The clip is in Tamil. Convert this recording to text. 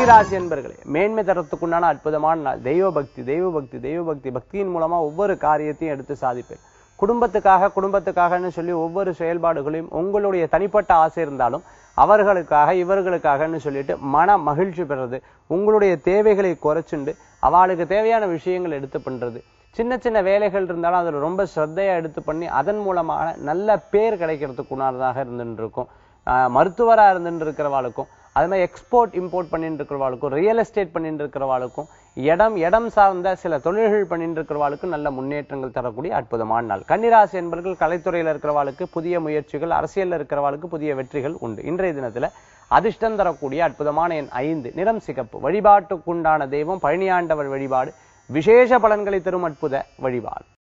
கன்னிராசி என்பர்களே மேன்மை தரத்துக்குண்டான அற்புதமான நாள் தெய்வ பக்தி தெய்வ பக்தி தெய்வ பக்தி பக்தியின் மூலமா ஒவ்வொரு காரியத்தையும் எடுத்து சாதிப்பேன் குடும்பத்துக்காக குடும்பத்துக்காகன்னு சொல்லி ஒவ்வொரு செயல்பாடுகளையும் உங்களுடைய தனிப்பட்ட ஆசை இருந்தாலும் அவர்களுக்காக இவர்களுக்காகன்னு சொல்லிட்டு மன மகிழ்ச்சி பெறது உங்களுடைய தேவைகளை குறைச்சுண்டு அவளுக்கு தேவையான விஷயங்கள் எடுத்து பண்றது சின்ன சின்ன வேலைகள் இருந்தாலும் அதில் ரொம்ப ஸ்ரத்தையா எடுத்து பண்ணி அதன் மூலமாக நல்ல பேர் கிடைக்கிறதுக்கு உண்டானதாக இருந்துட்டு இருக்கும் ஆஹ் மருத்துவரா இருந்துட்டு இருக்கிறவாளுக்கும் அது மாதிரி எக்ஸ்போர்ட் இம்போர்ட் பண்ணிட்டு இருக்கிறவாளுக்கும் ரியல் எஸ்டேட் பண்ணிட்டு இருக்கிறவாளுக்கும் இடம் இடம் சார்ந்த சில தொழில்கள் பண்ணிட்டு இருக்கிறவாளுக்கும் நல்ல முன்னேற்றங்கள் தரக்கூடிய அற்புதமான நாள் கன்னிராசி என்பர்கள் கலைத்துறையில இருக்கிறவாளுக்கு புதிய முயற்சிகள் அரசியல்ல இருக்கிறவாளுக்கு புதிய வெற்றிகள் உண்டு இன்றைய தினத்துல அதிர்ஷ்டம் தரக்கூடிய அற்புதமான எண் ஐந்து நிறம் சிகப்பு வழிபாட்டுக்குண்டான தெய்வம் பழனியாண்டவர் வழிபாடு விசேஷ பலன்களை தரும் அற்புத வழிபாடு